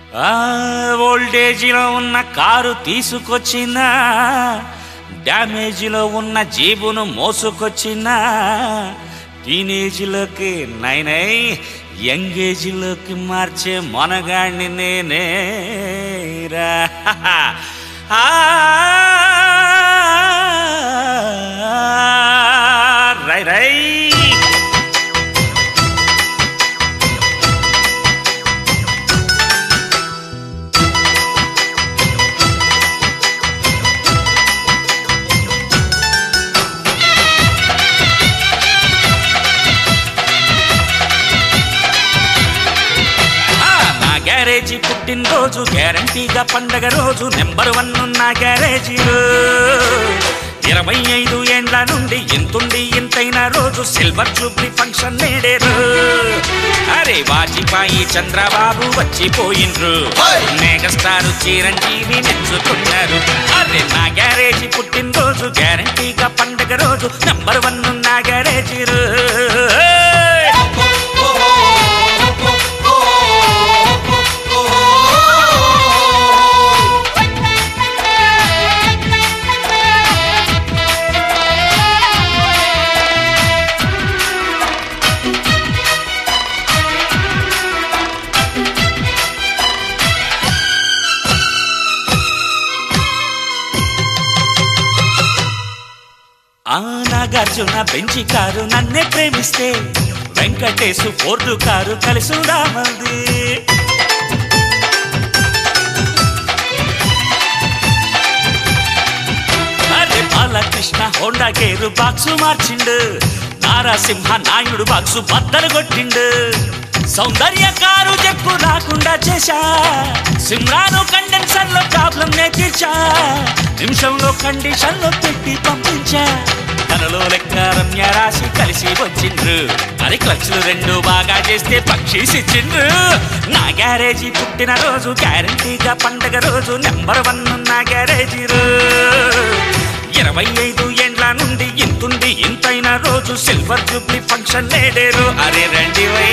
ఆ ఓల్డేజీలో ఉన్న కారు తీసుకొచ్చిన డ్యామేజీలో ఉన్న జీబును మోసుకొచ్చిన టీనేజీలోకి నైనై యంగేజీలోకి మార్చే మనగాడిని నేనే రా ఆ, రై రై ఆ, నా గ్యారేజీ పుట్టినరోజు గ్యారంటీగా పండగ రోజు నెంబర్ వన్ ఉన్న గ్యారేజీలో ఇరవై ఐదు ఏండ్ల నుండి ఇంతుండి ఇంతైన రోజు సిల్వర్ జూబ్లీ ఫంక్షన్ నేడేరు అరే వాజ్పేయి చంద్రబాబు వచ్చిపోయిండ్రు మెగాస్టార్ చిరంజీవి నెచ్చుకున్నారు అరే నా గ్యారేజీ పుట్టినరోజు గ్యారంటీగా పండగ రోజు నెంబర్ వన్ ఉన్న గ్యారేజీ రో ఆ నాగార్జున బెంచి కారు నన్నే ప్రేమిస్తే వెంకటేశు ఫోర్డు కారు కలిసి రామంది అరే బాలకృష్ణ హోండా గేరు బాక్సు మార్చిండు నారాసింహ నాయుడు బాక్సు బద్దలు కొట్టిండు సౌందర్య కారు చెప్పు రాకుండా చేశా సిమ్రాను కండెన్సర్ లో ప్రాబ్లం నే తీర్చా నిమిషంలో కండిషన్ లో పెట్టి పంపించా తనలో లెక్క రమ్య రాసి కలిసి వచ్చిండ్రు అది క్లచ్లు రెండు బాగా చేస్తే పక్షీసిచ్చిండ్రు నా గ్యారేజీ పుట్టిన రోజు గ్యారంటీగా పండగ రోజు నెంబర్ వన్ నా గ్యారేజీ రో ఇరవై ఐదు ఏండ్ల నుండి ఇంతుంది ఇంతైన రోజు సిల్వర్ జూబ్లీ ఫంక్షన్ లేడేరు అరే రండి వై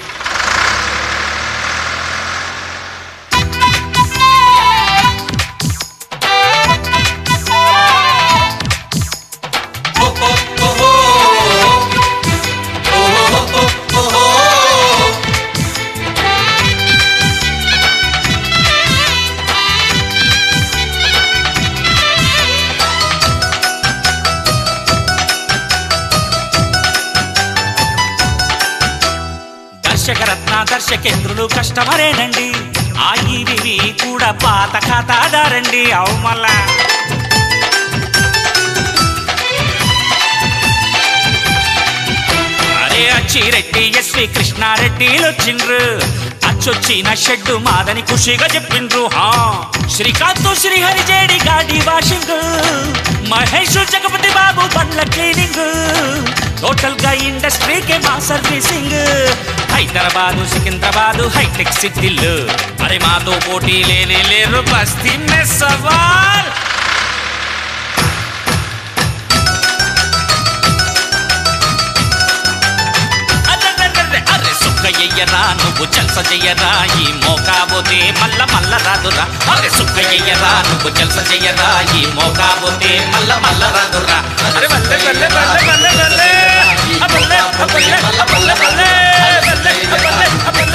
దర్శకరత్న దర్శకేంద్రులు కష్టమరేనండి ఆ ఈవివి కూడా పాత ఖాతాదారండి అవు మళ్ళా అరే అచ్చిరెడ్డి ఎస్వి కృష్ణారెడ్డిలు వచ్చిండ్రు అచ్చొచ్చిన షెడ్డు మాదని ఖుషిగా చెప్పిండ్రు హా శ్రీకాంత్ శ్రీహరి జేడి గాడి washing Mahesh Jagapathi Babu Bandla cleaning total గా ఇండస్ట్రీకే మా సర్వీసింగ్ హైదరాబాదు సికింద్రాబాదు హైటెక్ సిటీలు అరే మాతో పోటీ లేనే లేరు బస్తీ మే సవాల్ అర్రెర్రెర్రె, అర్రె సుక్క ఎయ్యరా నువ్వు జల్స చెయ్యరా ఈ మోకాబోతే మల్ల మల్ల రాదురా అరే సుక్క ఎయ్యరా నువ్వు జల్స చెయ్యరా ఈ మోకాబోతే మల్ల మల్ల రాదురా అరే వల్లే వల్లే వల్లే వల్లే వల్లే అబల్లే అబల్లే అబల్లే వల్లే వల్లే అబల్లే అబల్లే